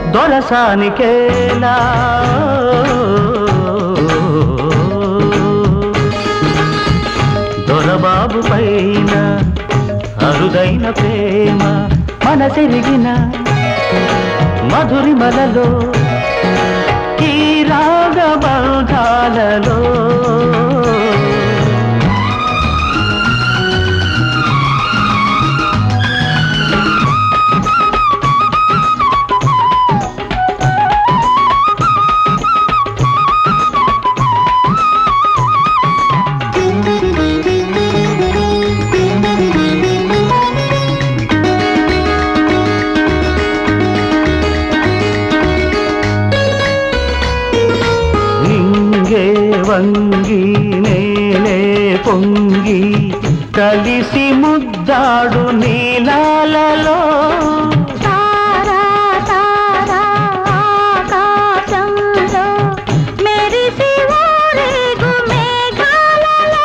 దొరసానికేలా దొరబాబు పైన అరుదైన ప్రేమ మనసెరిగిన మధురిమలలో ఈ రాగబంధాలలో నింగే వంగి నేలే పొంగి కలిసి ముద్దాడు నీలాలలో తారా తారా ఆకాశంలో మెరిసి ఊరేగు మేఘాలలో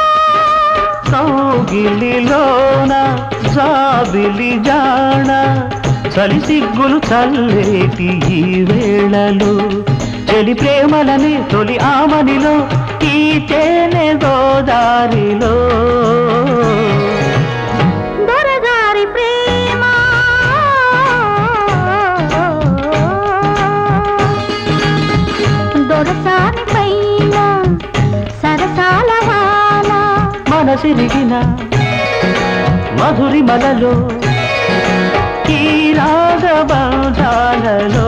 కౌగిలిలోన జాబిలి జాణ చలి సిగ్గులు చల్లేటి ఈ వేళలు చెలి ప్రేమలని తొలి ఆమనిలో ఈ తేనె గోదారిలో దొరగారి ప్రేమ దొరసాని పైన సరసాల వాన మనసిరిగిన మధురిమలలో ఈ రాగబంధాలలో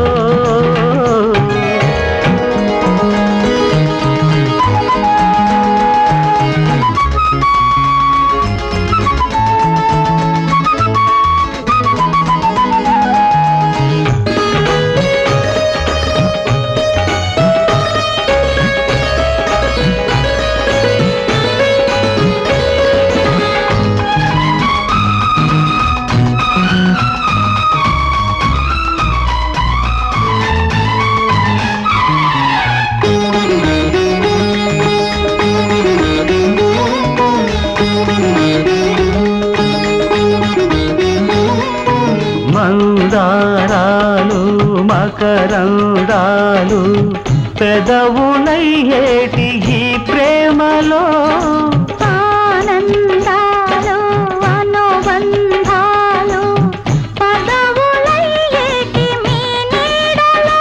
మందారాలు మకరందాలు పెదవులయ్యేటి ఈ ప్రేమలో ఆనందాలు అనుబంధాలు పదవులయ్యేటి మీ నీడలో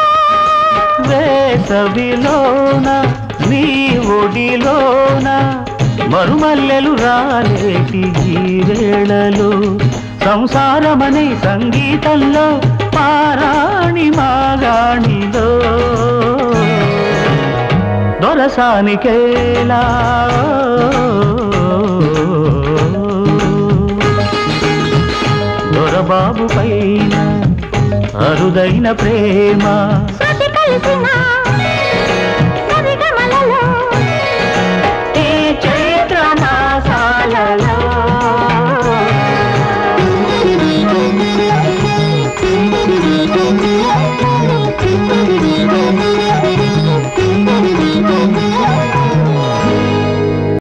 వేసవిలోన నీ ఒడిలోన మరుమల్లెలు రాలేటి ఈ వేళలో సంసారమనే సంగీతంలో పారాణి మాగాణిలో దొరసానికేలా దొరబాబు పైన అరుదైన ప్రేమ శృతి కలిసిన